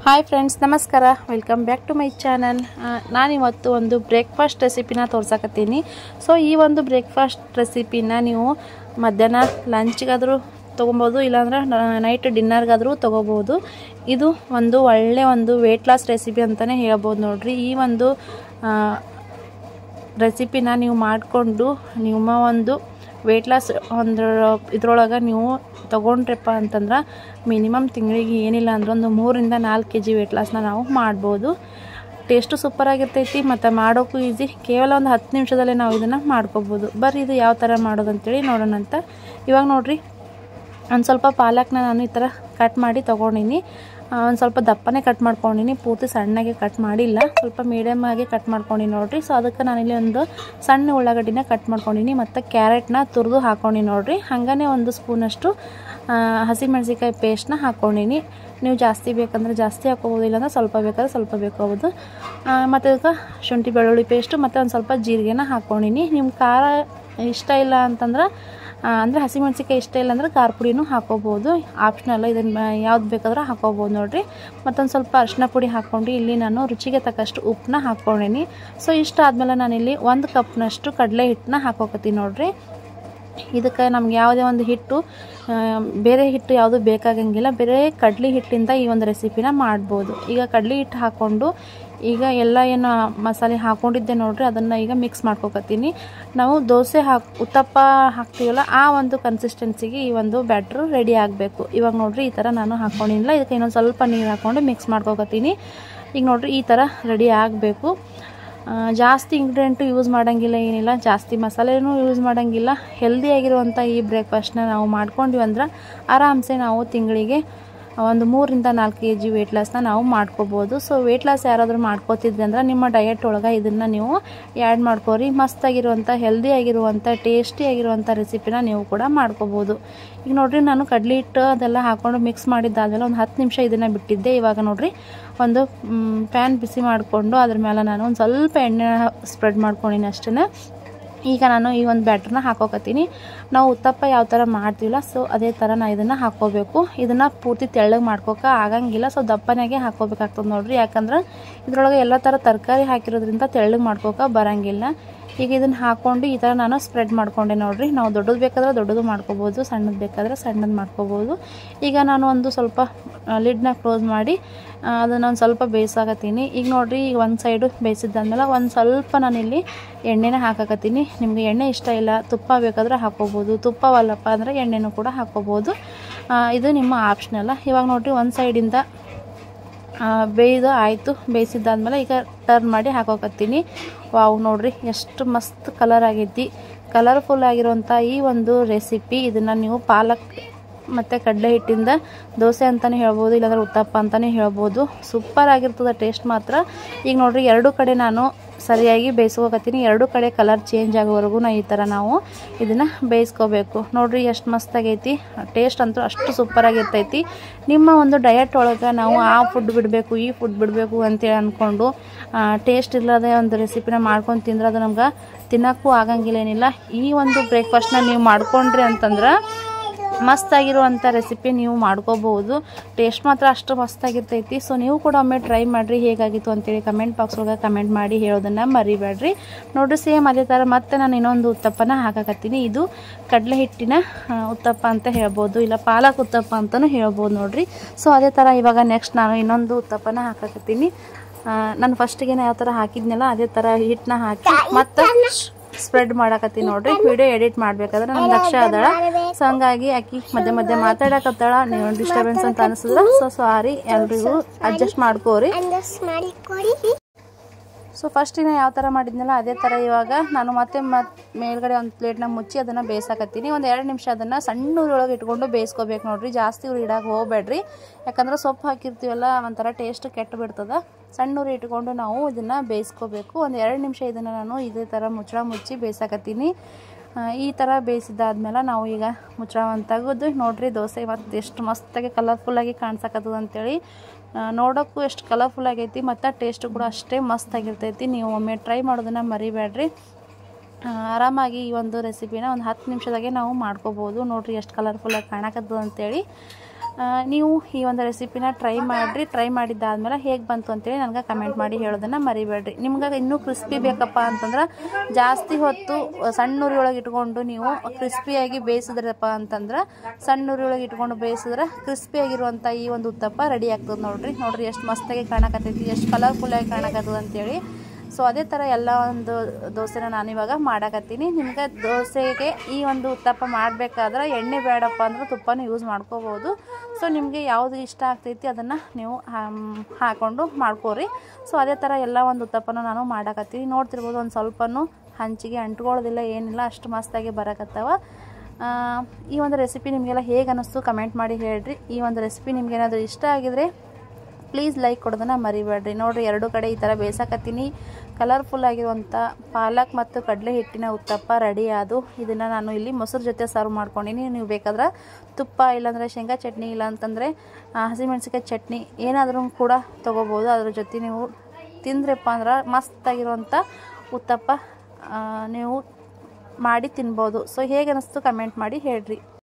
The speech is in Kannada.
ಹಾಯ್ ಫ್ರೆಂಡ್ಸ್ ನಮಸ್ಕಾರ welcome back to my channel ನಾನಿವತ್ತು ಒಂದು ಬ್ರೇಕ್ಫಾಸ್ಟ್ ರೆಸಿಪಿನ ತೋರ್ಸಕತ್ತೀನಿ ಸೊ ಈ ಒಂದು ಬ್ರೇಕ್ಫಾಸ್ಟ್ ರೆಸಿಪಿನ ನೀವು ಮಧ್ಯಾಹ್ನ ಲಂಚ್ಗಾದರೂ ತೊಗೊಬೋದು ಇಲ್ಲಾಂದ್ರೆ ನೈಟ್ ಡಿನ್ನರ್ಗಾದರೂ ತೊಗೋಬೋದು ಇದು ಒಂದು ಒಳ್ಳೆ ಒಂದು ವೆಯ್ಟ್ ಲಾಸ್ ರೆಸಿಪಿ ಅಂತಲೇ ಹೇಳ್ಬೋದು ನೋಡ್ರಿ ಈ ಒಂದು ರೆಸಿಪಿನ ನೀವು ಮಾಡಿಕೊಂಡು ನಿಮ್ಮ ಒಂದು ವೆಯ್ಟ್ ಲಾಸ್ ಒಂದು ಇದ್ರೊಳಗೆ ನೀವು ತೊಗೊಂಡ್ರಪ್ಪ ಅಂತಂದ್ರೆ ಮಿನಿಮಮ್ ತಿಂಗಳಿಗೆ ಏನಿಲ್ಲ ಅಂದ್ರೆ ಒಂದು ಮೂರಿಂದ ನಾಲ್ಕು ಕೆ ಜಿ ವೆಯ್ಟ್ ಲಾಸ್ನ ನಾವು ಮಾಡ್ಬೋದು ಟೇಸ್ಟು ಸೂಪರಾಗಿರ್ತೈತಿ ಮತ್ತು ಮಾಡೋಕ್ಕೂ ಈಸಿ ಕೇವಲ ಒಂದು ಹತ್ತು ನಿಮಿಷದಲ್ಲೇ ನಾವು ಇದನ್ನು ಮಾಡ್ಕೋಬೋದು ಬರ್ರಿ ಇದು ಯಾವ ಥರ ಮಾಡೋದು ಅಂತೇಳಿ ನೋಡೋಣ ಅಂತ ಇವಾಗ ನೋಡಿರಿ ಒಂದು ಸ್ವಲ್ಪ ಪಾಲಕ್ನ ನಾನು ಈ ಥರ ಕಟ್ ಮಾಡಿ ತೊಗೊಂಡಿನಿ ಒಂದು ಸ್ವಲ್ಪ ದಪ್ಪನೇ ಕಟ್ ಮಾಡ್ಕೊಂಡಿನಿ ಪೂರ್ತಿ ಸಣ್ಣಗೆ ಕಟ್ ಮಾಡಿಲ್ಲ ಸ್ವಲ್ಪ ಮೀಡಿಯಮ್ ಆಗಿ ಕಟ್ ಮಾಡ್ಕೊಂಡಿನಿ ನೋಡಿರಿ ಸೊ ಅದಕ್ಕೆ ನಾನಿಲ್ಲಿ ಒಂದು ಸಣ್ಣ ಉಳ್ಳಾಗಡ್ಡಿನ ಕಟ್ ಮಾಡ್ಕೊಂಡಿನಿ ಮತ್ತು ಕ್ಯಾರೆಟ್ನ ತುರಿದು ಹಾಕ್ಕೊಂಡು ನೋಡಿರಿ ಹಾಗೇ ಒಂದು ಸ್ಪೂನಷ್ಟು ಹಸಿಮೆಣಸಿಕಾಯಿ ಪೇಸ್ಟ್ನ ಹಾಕ್ಕೊಂಡಿನಿ ನೀವು ಜಾಸ್ತಿ ಬೇಕಂದ್ರೆ ಜಾಸ್ತಿ ಹಾಕೋಬೋದು ಇಲ್ಲಾಂದ್ರೆ ಸ್ವಲ್ಪ ಬೇಕಾದ್ರೆ ಸ್ವಲ್ಪ ಬೇಕಾಗೋದು ಮತ್ತು ಅದಕ್ಕೆ ಶುಂಠಿ ಬೆಳ್ಳುಳ್ಳಿ ಪೇಸ್ಟು ಮತ್ತು ಒಂದು ಸ್ವಲ್ಪ ಜೀರಿಗೆನ ಹಾಕ್ಕೊಂಡಿನಿ ನಿಮ್ಮ ಖಾರ ಇಷ್ಟ ಇಲ್ಲ ಅಂತಂದ್ರೆ ಅಂದರೆ ಹಸಿಮೆಣ್ಸಿಕಾಯಿ ಇಷ್ಟ ಇಲ್ಲ ಅಂದ್ರೆ ಖಾರ ಪುಡಿನೂ ಹಾಕೋಬೋದು ಆಪ್ಷನಲ್ಲ ಇದನ್ನು ಯಾವ್ದು ಬೇಕಾದ್ರೆ ಹಾಕೋಬೋದು ನೋಡಿರಿ ಮತ್ತೊಂದು ಸ್ವಲ್ಪ ಅರಿಶಿನ ಪುಡಿ ಹಾಕ್ಕೊಂಡು ಇಲ್ಲಿ ನಾನು ರುಚಿಗೆ ತಕ್ಕಷ್ಟು ಉಪ್ಪನ್ನ ಹಾಕ್ಕೊಂಡೀನಿ ಸೊ ಇಷ್ಟ ಆದಮೇಲೆ ನಾನಿಲ್ಲಿ ಒಂದು ಕಪ್ನಷ್ಟು ಕಡಲೆ ಹಿಟ್ಟನ್ನ ಹಾಕೋಕತ್ತೀನಿ ನೋಡಿರಿ ಇದಕ್ಕೆ ನಮ್ಗೆ ಯಾವುದೇ ಒಂದು ಹಿಟ್ಟು ಬೇರೆ ಹಿಟ್ಟು ಯಾವುದು ಬೇಕಾಗಂಗಿಲ್ಲ ಬೇರೆ ಕಡ್ಲಿ ಹಿಟ್ಟಿಂದ ಈ ಒಂದು ರೆಸಿಪಿನ ಮಾಡ್ಬೋದು ಈಗ ಕಡ್ಲಿ ಹಿಟ್ಟು ಹಾಕ್ಕೊಂಡು ಈಗ ಎಲ್ಲ ಏನು ಮಸಾಲೆ ಹಾಕ್ಕೊಂಡಿದ್ದೆ ನೋಡ್ರಿ ಅದನ್ನು ಈಗ ಮಿಕ್ಸ್ ಮಾಡ್ಕೊಕತ್ತೀನಿ ನಾವು ದೋಸೆ ಹಾಕಿ ಉತ್ತಪ್ಪ ಹಾಕ್ತೀವಲ್ಲ ಆ ಒಂದು ಕನ್ಸಿಸ್ಟೆನ್ಸಿಗೆ ಈ ಒಂದು ಬ್ಯಾಟ್ರು ರೆಡಿ ಆಗಬೇಕು ಇವಾಗ ನೋಡ್ರಿ ಈ ಥರ ನಾನು ಹಾಕ್ಕೊಂಡಿಲ್ಲ ಇದಕ್ಕೆ ಇನ್ನೊಂದು ಸ್ವಲ್ಪ ನೀರು ಹಾಕ್ಕೊಂಡು ಮಿಕ್ಸ್ ಮಾಡ್ಕೊಕತ್ತೀನಿ ಈಗ ನೋಡ್ರಿ ಈ ಥರ ರೆಡಿ ಆಗಬೇಕು ಜಾಸ್ತಿ ಇಂಗ್ರೀಡಿಯೆಂಟು ಯೂಸ್ ಮಾಡೋಂಗಿಲ್ಲ ಏನಿಲ್ಲ ಜಾಸ್ತಿ ಮಸಾಲೆನೂ ಯೂಸ್ ಮಾಡೋಂಗಿಲ್ಲ ಹೆಲ್ದಿಯಾಗಿರುವಂಥ ಈ ಬ್ರೇಕ್ಫಾಸ್ಟ್ನ ನಾವು ಮಾಡ್ಕೊಂಡ್ವಿ ಅಂದ್ರೆ ಆರಾಮ್ಸೆ ನಾವು ತಿಂಗಳಿಗೆ ಒಂದು ಮೂರಿಂದ ನಾಲ್ಕು ಕೆ ಜಿ ವೆಯ್ಟ್ ಲಾಸ್ನ ನಾವು ಮಾಡ್ಕೋಬೋದು ಸೊ ವೆಯ್ಟ್ ಲಾಸ್ ಯಾರಾದರೂ ಮಾಡ್ಕೋತಿದ್ರಿ ಅಂದ್ರೆ ನಿಮ್ಮ ಡಯಟ್ ಒಳಗೆ ಇದನ್ನು ನೀವು ಆ್ಯಡ್ ಮಾಡ್ಕೋರಿ ಮಸ್ತಾಗಿರುವಂಥ ಹೆಲ್ದಿ ಆಗಿರುವಂಥ ಟೇಸ್ಟಿ ಆಗಿರುವಂಥ ರೆಸಿಪಿನ ನೀವು ಕೂಡ ಮಾಡ್ಕೋಬೋದು ಈಗ ನೋಡಿರಿ ನಾನು ಕಡ್ಲಿ ಹಿಟ್ಟು ಅದೆಲ್ಲ ಹಾಕ್ಕೊಂಡು ಮಿಕ್ಸ್ ಮಾಡಿದ್ದಾದಮೇಲೆ ಒಂದು ಹತ್ತು ನಿಮಿಷ ಇದನ್ನು ಬಿಟ್ಟಿದ್ದೆ ಇವಾಗ ನೋಡಿರಿ ಒಂದು ಪ್ಯಾನ್ ಬಿಸಿ ಮಾಡಿಕೊಂಡು ಅದ್ರ ಮೇಲೆ ನಾನು ಒಂದು ಸ್ವಲ್ಪ ಎಣ್ಣೆ ಸ್ಪ್ರೆಡ್ ಮಾಡ್ಕೊಂಡಿನಿ ಅಷ್ಟೇ ಈಗ ನಾನು ಈ ಒಂದು ಬ್ಯಾಟ್ರನ್ನ ಹಾಕೋಕತ್ತೀನಿ ನಾವು ಉತ್ತಪ್ಪ ಯಾವ ಥರ ಮಾಡ್ತೀವಲ್ಲ ಸೊ ಅದೇ ಥರ ನಾನು ಇದನ್ನು ಹಾಕ್ಕೋಬೇಕು ಇದನ್ನು ಪೂರ್ತಿ ತೆಳ್ಳಗೆ ಮಾಡ್ಕೋಕೆ ಆಗಂಗಿಲ್ಲ ಸೊ ದಪ್ಪನಾಗೆ ಹಾಕ್ಕೋಬೇಕಾಗ್ತದೆ ನೋಡಿರಿ ಯಾಕಂದ್ರೆ ಇದ್ರೊಳಗೆ ಎಲ್ಲ ಥರ ತರಕಾರಿ ಹಾಕಿರೋದ್ರಿಂದ ತೆಳ್ಳಗೆ ಮಾಡ್ಕೋಕೆ ಬರೋಂಗಿಲ್ಲ ಈಗ ಇದನ್ನು ಹಾಕ್ಕೊಂಡು ಈ ಥರ ನಾನು ಸ್ಪ್ರೆಡ್ ಮಾಡ್ಕೊಂಡೆ ನೋಡಿರಿ ನಾವು ದೊಡ್ಡದು ಬೇಕಾದ್ರೆ ದೊಡ್ಡದು ಮಾಡ್ಕೋಬೋದು ಸಣ್ಣದು ಬೇಕಾದ್ರೆ ಸಣ್ಣದು ಮಾಡ್ಕೋಬೋದು ಈಗ ನಾನು ಒಂದು ಸ್ವಲ್ಪ ಲಿಡ್ನ ಕ್ಲೋಸ್ ಮಾಡಿ ಅದನ್ನು ಒಂದು ಸ್ವಲ್ಪ ಬೇಯಿಸಾಕತ್ತೀನಿ ಈಗ ನೋಡಿರಿ ಈಗ ಒಂದು ಸೈಡು ಬೇಯಿಸಿದ್ದಾದ್ಮೇಲೆ ಒಂದು ಸ್ವಲ್ಪ ನಾನಿಲ್ಲಿ ಎಣ್ಣೆನ ಹಾಕಾಕತ್ತೀನಿ ನಿಮಗೆ ಎಣ್ಣೆ ಇಷ್ಟ ಇಲ್ಲ ತುಪ್ಪ ಬೇಕಾದ್ರೆ ಹಾಕೋಬೋದು ತುಪ್ಪವಲ್ಲಪ್ಪ ಅಂದರೆ ಎಣ್ಣೆನೂ ಕೂಡ ಹಾಕೋಬೋದು ಇದು ನಿಮ್ಮ ಆಪ್ಷನಲ್ಲ ಇವಾಗ ನೋಡಿರಿ ಒಂದು ಸೈಡಿಂದ ಬೇಯ್ದು ಆಯಿತು ಬೇಯಿಸಿದ್ದಾದ್ಮೇಲೆ ಈಗ ಟರ್ನ್ ಮಾಡಿ ಹಾಕೋಕತ್ತೀನಿ ವಾವ್ ನೋಡ್ರಿ ಎಷ್ಟು ಮಸ್ತ್ ಕಲರ್ ಆಗೈತಿ ಕಲರ್ಫುಲ್ ಆಗಿರುವಂಥ ಈ ಒಂದು ರೆಸಿಪಿ ಇದನ್ನು ನೀವು ಪಾಲಕ್ ಮತ್ತು ಕಡಲೆ ಹಿಟ್ಟಿಂದ ದೋಸೆ ಅಂತಲೇ ಹೇಳ್ಬೋದು ಇಲ್ಲಾಂದ್ರೆ ಉತ್ತಪ್ಪ ಅಂತಲೇ ಹೇಳ್ಬೋದು ಸೂಪರ್ ಆಗಿರ್ತದೆ ಟೇಸ್ಟ್ ಮಾತ್ರ ಈಗ ನೋಡ್ರಿ ಎರಡು ಕಡೆ ನಾನು ಸರಿಯಾಗಿ ಬೇಯಿಸ್ಕೋಕತ್ತೀನಿ ಎರಡು ಕಡೆ ಕಲರ್ ಚೇಂಜ್ ಆಗೋವರೆಗೂ ಈ ಥರ ನಾವು ಇದನ್ನು ಬೇಯಿಸ್ಕೋಬೇಕು ನೋಡಿರಿ ಎಷ್ಟು ಮಸ್ತಾಗೈತಿ ಟೇಸ್ಟ್ ಅಂತೂ ಅಷ್ಟು ಸೂಪರಾಗಿರ್ತೈತಿ ನಿಮ್ಮ ಒಂದು ಡಯಟ್ ಒಳಗೆ ನಾವು ಆ ಫುಡ್ ಬಿಡಬೇಕು ಈ ಫುಡ್ ಬಿಡಬೇಕು ಅಂತೇಳಿ ಅಂದ್ಕೊಂಡು ಟೇಸ್ಟ್ ಇಲ್ಲದೆ ಒಂದು ರೆಸಿಪಿನ ಮಾಡ್ಕೊಂಡು ತಿಂದ್ರೆ ಅದು ನಮ್ಗೆ ತಿನ್ನೋಕ್ಕೂ ಆಗಂಗಿಲ್ಲ ಏನಿಲ್ಲ ಈ ಒಂದು ಬ್ರೇಕ್ಫಾಸ್ಟ್ನ ನೀವು ಮಾಡ್ಕೊಂಡ್ರಿ ಅಂತಂದ್ರೆ ಮಸ್ತಾಗಿರುವಂಥ ರೆಸಿಪಿ ನೀವು ಮಾಡ್ಕೋಬೋದು ಟೇಸ್ಟ್ ಮಾತ್ರ ಅಷ್ಟು ಮಸ್ತಾಗಿರ್ತೈತಿ ಸೊ ನೀವು ಕೂಡ ಒಮ್ಮೆ ಟ್ರೈ ಮಾಡಿರಿ ಹೇಗಾಗಿತ್ತು ಅಂತೇಳಿ ಕಮೆಂಟ್ ಬಾಕ್ಸ್ ಒಳಗೆ ಕಮೆಂಟ್ ಮಾಡಿ ಹೇಳೋದನ್ನು ಮರಿಬೇಡ್ರಿ ನೋಡಿರಿ ಸೇಮ್ ಅದೇ ಥರ ಮತ್ತೆ ನಾನು ಇನ್ನೊಂದು ಉತ್ತಪ್ಪನ ಹಾಕಾಕತ್ತೀನಿ ಇದು ಕಡಲೆ ಹಿಟ್ಟಿನ ಉತ್ತಪ್ಪ ಅಂತ ಹೇಳ್ಬೋದು ಇಲ್ಲ ಪಾಲಕ್ ಉತ್ತಪ್ಪ ಅಂತಲೂ ಹೇಳ್ಬೋದು ನೋಡಿರಿ ಸೊ ಅದೇ ಥರ ಇವಾಗ ನೆಕ್ಸ್ಟ್ ನಾನು ಇನ್ನೊಂದು ಉತ್ತಪ್ಪನ ಹಾಕಾಕತ್ತೀನಿ ನಾನು ಫಸ್ಟಿಗೆ ಯಾವ ಥರ ಹಾಕಿದ್ನಲ್ಲ ಅದೇ ಥರ ಹಿಟ್ಟನ್ನ ಹಾಕಿ ಮತ್ತು ಸ್ಪ್ರೆಡ್ ಮಾಡಕತ್ತೀನಿ ನೋಡ್ರಿ ವಿಡಿಯೋ ಎಡಿಟ್ ಮಾಡ್ಬೇಕಾದ್ರೆ ನನ್ನ ದಕ್ಷ ಅದಾಳ ಸೊ ಹಂಗಾಗಿ ಆಕಿ ಮಧ್ಯೆ ಮಧ್ಯೆ ಮಾತಾಡಕತ್ತಾಳ ನೀವು ಡಿಸ್ಟರ್ಬೆನ್ಸ್ ಅಂತ ಅನಿಸಿದ್ರ ಸೊ ಸಾರಿ ಎಲ್ರಿಗೂ ಅಡ್ಜಸ್ಟ್ ಮಾಡ್ಕೋರಿ ಸೊ ಫಸ್ಟಿನ ಯಾವ ಥರ ಮಾಡಿದ್ನಲ್ಲ ಅದೇ ಥರ ಇವಾಗ ನಾನು ಮತ್ತೆ ಮತ್ತೆ ಮೇಲ್ಗಡೆ ಒಂದು ಪ್ಲೇಟ್ನ ಮುಚ್ಚಿ ಅದನ್ನು ಬೇಯಿಸಾಕತ್ತೀನಿ ಒಂದು ಎರಡು ನಿಮಿಷ ಅದನ್ನು ಸಣ್ಣ ಉರಿಯೊಳಗೆ ಇಟ್ಕೊಂಡು ಬೇಯಿಸ್ಕೋಬೇಕು ನೋಡ್ರಿ ಜಾಸ್ತಿ ಉರಿ ಇಡಕ್ಕೆ ಹೋಗಬೇಡ್ರಿ ಯಾಕಂದ್ರೆ ಸೊಪ್ಪು ಹಾಕಿರ್ತೀವಲ್ಲ ಒಂಥರ ಟೇಸ್ಟ್ ಕೆಟ್ಟು ಬಿಡ್ತದೆ ಸಣ್ಣ ಉರಿ ಇಟ್ಕೊಂಡು ನಾವು ಇದನ್ನು ಬೇಯಿಸ್ಕೋಬೇಕು ಒಂದು ಎರಡು ನಿಮಿಷ ಇದನ್ನು ನಾನು ಇದೇ ಥರ ಮುಚ್ಚಳ ಮುಚ್ಚಿ ಬೇಯಿಸಾಕತ್ತೀನಿ ಈ ಥರ ಬೇಯಿಸಿದ್ದಾದ್ಮೇಲೆ ನಾವು ಈಗ ಮುಚ್ಚಳವನ್ನು ತೆಗೆದು ನೋಡ್ರಿ ದೋಸೆ ಮತ್ತು ಎಷ್ಟು ಮಸ್ತಾಗಿ ಕಲರ್ಫುಲ್ಲಾಗಿ ಕಾಣ್ಸಕತ್ತದ ಅಂತೇಳಿ ನೋಡೋಕ್ಕೂ ಎಷ್ಟು ಕಲರ್ಫುಲ್ ಆಗೈತಿ ಮತ್ತು ಟೇಸ್ಟು ಕೂಡ ಅಷ್ಟೇ ಮಸ್ತಾಗಿರ್ತೈತಿ ನೀವು ಒಮ್ಮೆ ಟ್ರೈ ಮಾಡೋದನ್ನು ಮರಿಬೇಡ್ರಿ ಆರಾಮಾಗಿ ಈ ಒಂದು ರೆಸಿಪಿನ ಒಂದು ಹತ್ತು ನಿಮಿಷದಾಗೆ ನಾವು ಮಾಡ್ಕೋಬೋದು ನೋಡಿರಿ ಎಷ್ಟು ಕಲರ್ಫುಲ್ಲಾಗಿ ಕಾಣಕತ್ತದ ಅಂತೇಳಿ ಆ, ನೀವು ಈ ಒಂದು ರೆಸಿಪಿನ ಟ್ರೈ ಮಾಡಿರಿ ಟ್ರೈ ಮಾಡಿದ್ದಾದ್ಮೇಲೆ ಹೇಗೆ ಬಂತು ಅಂತೇಳಿ ನನಗೆ ಕಮೆಂಟ್ ಮಾಡಿ ಹೇಳೋದನ್ನು ಮರಿಬೇಡ್ರಿ ನಿಮ್ಗೆ ಇನ್ನೂ ಕ್ರಿಸ್ಪಿ ಬೇಕಪ್ಪ ಅಂತಂದ್ರೆ ಜಾಸ್ತಿ ಹೊತ್ತು ಸಣ್ಣ ಉರಿ ಒಳಗೆ ಇಟ್ಕೊಂಡು ನೀವು ಕ್ರಿಸ್ಪಿಯಾಗಿ ಬೇಯಿಸಿದ್ರಪ್ಪ ಅಂತಂದ್ರೆ ಸಣ್ಣ ಉರಿ ಒಳಗೆ ಇಟ್ಕೊಂಡು ಬೇಯಿಸಿದ್ರೆ ಕ್ರಿಸ್ಪಿಯಾಗಿರುವಂಥ ಈ ಒಂದು ಉತ್ತಪ್ಪ ರೆಡಿ ಆಗ್ತದೆ ನೋಡ್ರಿ ನೋಡ್ರಿ ಎಷ್ಟು ಮಸ್ತಾಗಿ ಕಾಣಕತ್ತೈತಿ ಎಷ್ಟು ಕಲರ್ಫುಲ್ಲಾಗಿ ಕಾಣಕತ್ತದ ಅಂತೇಳಿ ಸೊ ಅದೇ ಥರ ಎಲ್ಲ ಒಂದು ದೋಸೆನ ನಾನು ಇವಾಗ ಮಾಡಾಕತ್ತೀನಿ ನಿಮ್ಗೆ ದೋಸೆಗೆ ಈ ಒಂದು ಉತ್ತಪ್ಪ ಮಾಡಬೇಕಾದ್ರೆ ಎಣ್ಣೆ ಬೇಡಪ್ಪ ಅಂದ್ರೆ ತುಪ್ಪನ ಯೂಸ್ ಮಾಡ್ಕೋಬೋದು ಸೊ ನಿಮಗೆ ಯಾವುದು ಇಷ್ಟ ಆಗ್ತೈತಿ ಅದನ್ನು ನೀವು ಹಾಮ್- ಹಾಕೊಂಡು ಮಾಡ್ಕೋರಿ ಸೊ ಅದೇ ಥರ ಎಲ್ಲ ಒಂದು ಉತ್ತಪ್ಪನ ನಾನು ಮಾಡಾಕತ್ತೀನಿ ನೋಡ್ತಿರ್ಬೋದು ಒಂದು ಸ್ವಲ್ಪನೂ ಹಂಚಿಗೆ ಅಂಟ್ಕೊಳ್ಳೋದಿಲ್ಲ ಏನಿಲ್ಲ ಅಷ್ಟು ಮಸ್ತಾಗಿ ಬರಕತ್ತವ ಆ, ಈ ಒಂದು ರೆಸಿಪಿ ನಿಮಗೆಲ್ಲ ಹೇಗೆ ಅನ್ನಿಸ್ತು ಕಮೆಂಟ್ ಮಾಡಿ ಹೇಳ್ರಿ ಈ ಒಂದು ರೆಸಿಪಿ ನಿಮ್ಗೇನಾದರೂ ಇಷ್ಟ ಆಗಿದ್ರೆ ಪ್ಲೀಸ್ ಲೈಕ್ ಕೊಡೋದನ್ನ ಮರಿಬೇಡ್ರಿ ನೋಡಿರಿ ಎರಡು ಕಡೆ ಈ ಥರ ಬೇಯಿಸಕತ್ತೀನಿ ಕಲರ್ಫುಲ್ ಆಗಿರುವಂಥ ಪಾಲಕ್ ಮತ್ತು ಕಡಲೆ ಹಿಟ್ಟಿನ ಉತ್ತಪ್ಪ ರೆಡಿ ಆದು ಇದನ್ನು ನಾನು ಇಲ್ಲಿ ಮೊಸರು ಜೊತೆ ಸರ್ವ್ ಮಾಡ್ಕೊಂಡಿನಿ ನೀವು ಬೇಕಾದ್ರೆ ತುಪ್ಪ ಇಲ್ಲಾಂದರೆ ಶೇಂಗಾ ಚಟ್ನಿ ಇಲ್ಲ ಅಂತಂದರೆ ಹಸಿಮೆಣ್ಸಿಕಾಯಿ ಚಟ್ನಿ ಏನಾದರೂ ಕೂಡ ತೊಗೋಬೋದು ಅದ್ರ ಜೊತೆ ನೀವು ತಿಂದ್ರಪ್ಪ ಅಂದ್ರೆ ಮಸ್ತಾಗಿರುವಂಥ ಉತ್ತಪ್ಪ ಆ, ನೀವು ಮಾಡಿ ತಿನ್ಬೋದು ಸೊ ಹೇಗೆ ಅನ್ನಿಸ್ತು ಕಮೆಂಟ್ ಮಾಡಿ ಹೇಳ್ರಿ